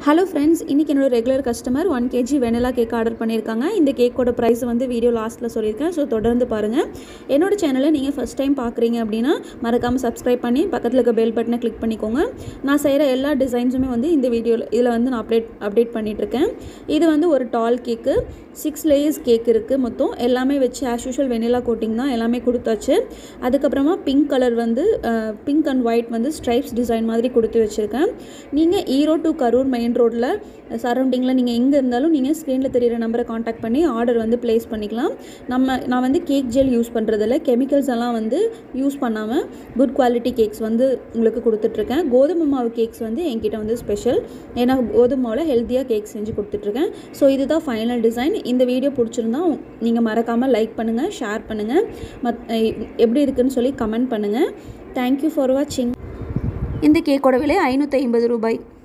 hello friends இன்றைக்கி என்னோட regular customer one KG vanilla cake order பண்ணியிருக்காங்க இந்த கேக்கோட ப்ரைஸ் வந்து வீடியோ லாஸ்ட்டில் சொல்லியிருக்கேன் ஸோ தொடர்ந்து பாருங்கள் என்னோட சேனலை நீங்கள் ஃபஸ்ட் டைம் பார்க்குறீங்க அப்படின்னா மறக்காமல் சப்ஸ்கிரைப் பண்ணி பக்கத்தில் இருக்க பெல் பட்டனை கிளிக் பண்ணிக்கோங்க நான் செய்கிற எல்லா டிசைன்ஸுமே வந்து இந்த வீடியோவில் இதில் வந்து நான் அப்டேட் அப்டேட் பண்ணிகிட்ருக்கேன் இது வந்து ஒரு doll cake six layers cake இருக்குது மொத்தம் எல்லாமே வச்சு ஆஸ் யூஷுவல் வெனிலா கோட்டிங் தான் எல்லாமே கொடுத்தாச்சு அதுக்கப்புறமா பிங்க் கலர் வந்து பிங்க் அண்ட் ஒயிட் வந்து ஸ்ட்ரைப்ஸ் டிசைன் மாதிரி கொடுத்து வச்சுருக்கேன் நீங்கள் ஈரோடு டு கரூர் மெயின் ரோட்டில் சரௌண்டிங்கில் நீங்கள் எங்கே இருந்தாலும் நீங்கள் ஸ்க்ரீனில் தெரியிற நம்பரை காண்டாக்ட் பண்ணி ஆர்டர் வந்து ப்ளேஸ் பண்ணிக்கலாம் நம்ம நான் வந்து கேக் ஜெல் யூஸ் பண்ணுறதில்ல கெமிக்கல்ஸ் எல்லாம் வந்து யூஸ் பண்ணாமல் குட் குவாலிட்டி கேக்ஸ் வந்து உங்களுக்கு கொடுத்துட்ருக்கேன் கோதுமை மாவு கேக்ஸ் வந்து என்கிட்ட வந்து ஸ்பெஷல் ஏன்னா கோதுமை மாவில் ஹெல்த்தியாக கேக் செஞ்சு கொடுத்துட்ருக்கேன் ஸோ இதுதான் ஃபைனல் டிசைன் இந்த வீடியோ பிடிச்சிருந்தா நீங்கள் மறக்காமல் லைக் பண்ணுங்கள் ஷேர் பண்ணுங்கள் மத் எப்படி இருக்குன்னு சொல்லி கமெண்ட் பண்ணுங்கள் தேங்க்யூ ஃபார் வாட்சிங் இந்த கேக்கோட விலை ஐநூற்றி ஐம்பது ரூபாய்